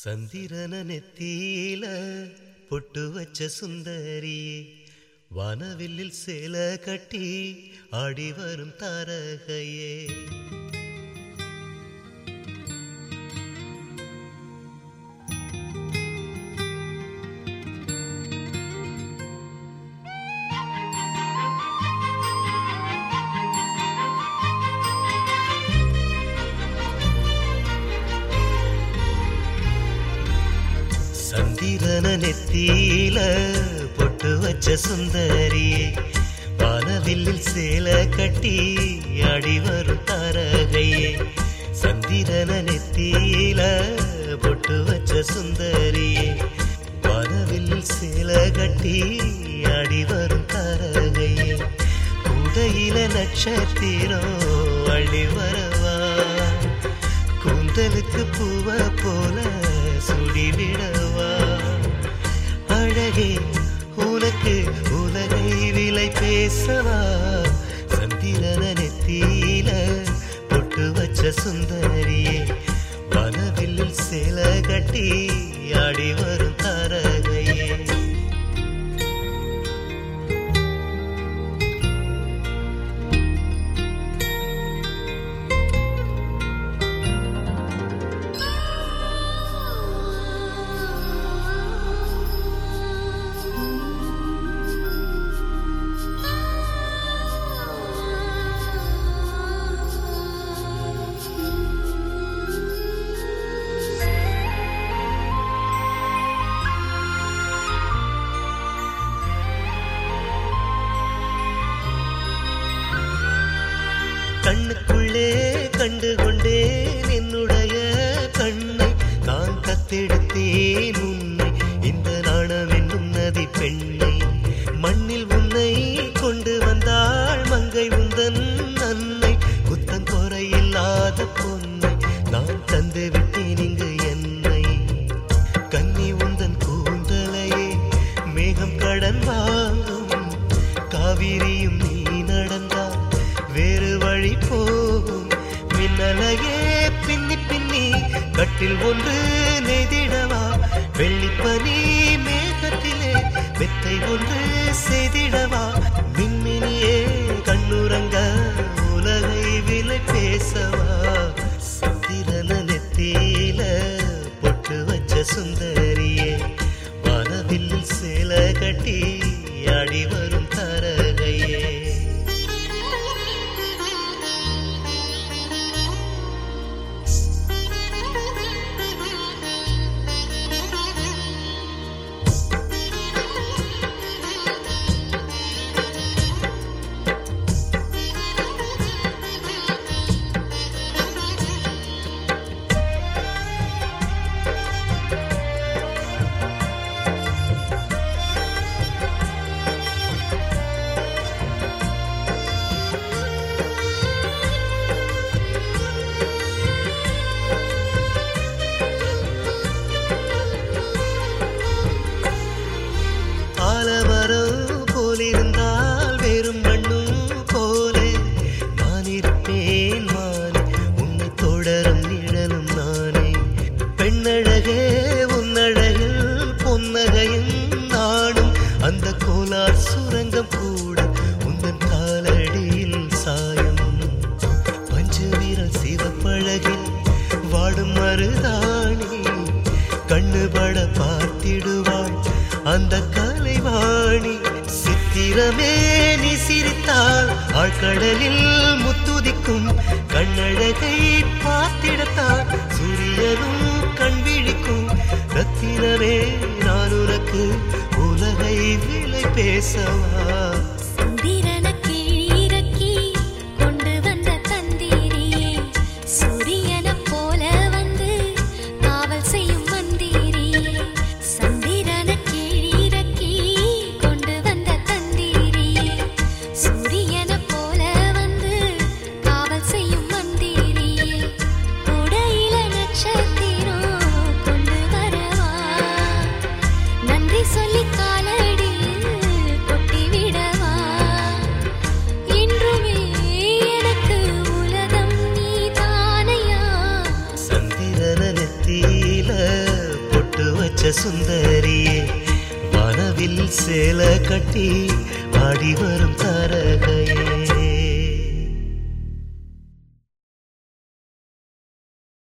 சந்திரன நெத்தியில பொட்டு வச்ச சுந்தரியே வானவில்லில் சேல கட்டி ஆடி வரும் தாரகையே சந்திரன நெத்தியில பொட்டு வச்ச சுந்தரியே வானவில்லில் சேல கட்டி ஆடி வரும் தாரகையே சந்திரன நெத்தியில பொட்டு வச்ச சுந்தரியே வானவில்லில் சேல கட்டி ஆடி வரும் தாரகையே உடையில நட்சத்திரம் அள்ளி வரவா கூந்தலுக்கு பூவ போல சுடிவிடவா அழகே உனக்கு உலகை விலை பேசவா சந்திரன நெத்தியில பொட்டு வச்ச சுந்தரியே வனவில்லில் சேல கட்டி ஆடி வரும் தாரகையே கண்ணுக்குள்ளே கண்டு கொண்டேன் என்னுடைய கண்ணை நான் கத்தெடுத்தேன் உன்னை இந்த நாணம் என்னும் நதி பெண்ணை மண்ணில் உன்னை கொண்டு வந்தாள் மங்கை உந்தன் அன்னை குத்தம் குறையில்லாத பொன்னை நான் தந்து விட்டேன் இங்கு என்னை கன்னி உந்தன் கூந்தலையே மேகம் கடன் வாங்கும் காவிரியும் நீ நடந்தால் வேறு வழி போகும் மின்னலையே பின்னி பின்னி கட்டில் ஒன்று நெய்திடவா வெள்ளிப்பனி மேகத்திலே மெத்தை ஒன்று செய்திடவா மின்மினியே கண்ணுறங்க உலகை விலை பேசவா சந்திரன நெத்தியில பொட்டு வச்ச சுந்தரியே வானவில்லில் சேல கட்டி ஆடி வரும் தரகையே ஆலமரம் போலிருந்தால் வெறும் மண்ணும் போலே நான் இருப்பேன் மானே உன்னை தொடரும் நிழலும் நானே பெண்ணழகே உன்னழகில் பொன்னகையும் நாடும் அந்த கோலார் சுரங்கம் கூட உந்தன் காலடியில் சாயம் பஞ்சு வீரல் சிவப்பழகில் வாடும் மருதாணி கண்ணுபட பார்த்திடுவாள் அந்த கலைவாணி சித்திரமே நீ சிரித்தாள் ஆழ்கடலில் முத்துதிக்கும் கண்ணழகை பார்த்திடத்தான் சூரியனும் கண் விழிக்கும் ரத்தினமே நான் உனக்கு உலகை விலை பேசவா சந்திரன கீழிறக்கி கொண்டு வந்த தந்திரியே சூரியன போல வந்து காவல் செய்யும் மந்திரியே சந்திரன கீழிறக்கி கொண்டு வந்த தந்திரியே சூரியன போல வந்து காவல் செய்யும் மந்திரியே உடையில நட்சத்திரம் கொண்டு வரவா நன்றி சொல்லி காலடியில் கொட்டி விடவா வச்ச சுந்தரியே வானவில் சேல கட்டி ஆடி வரும்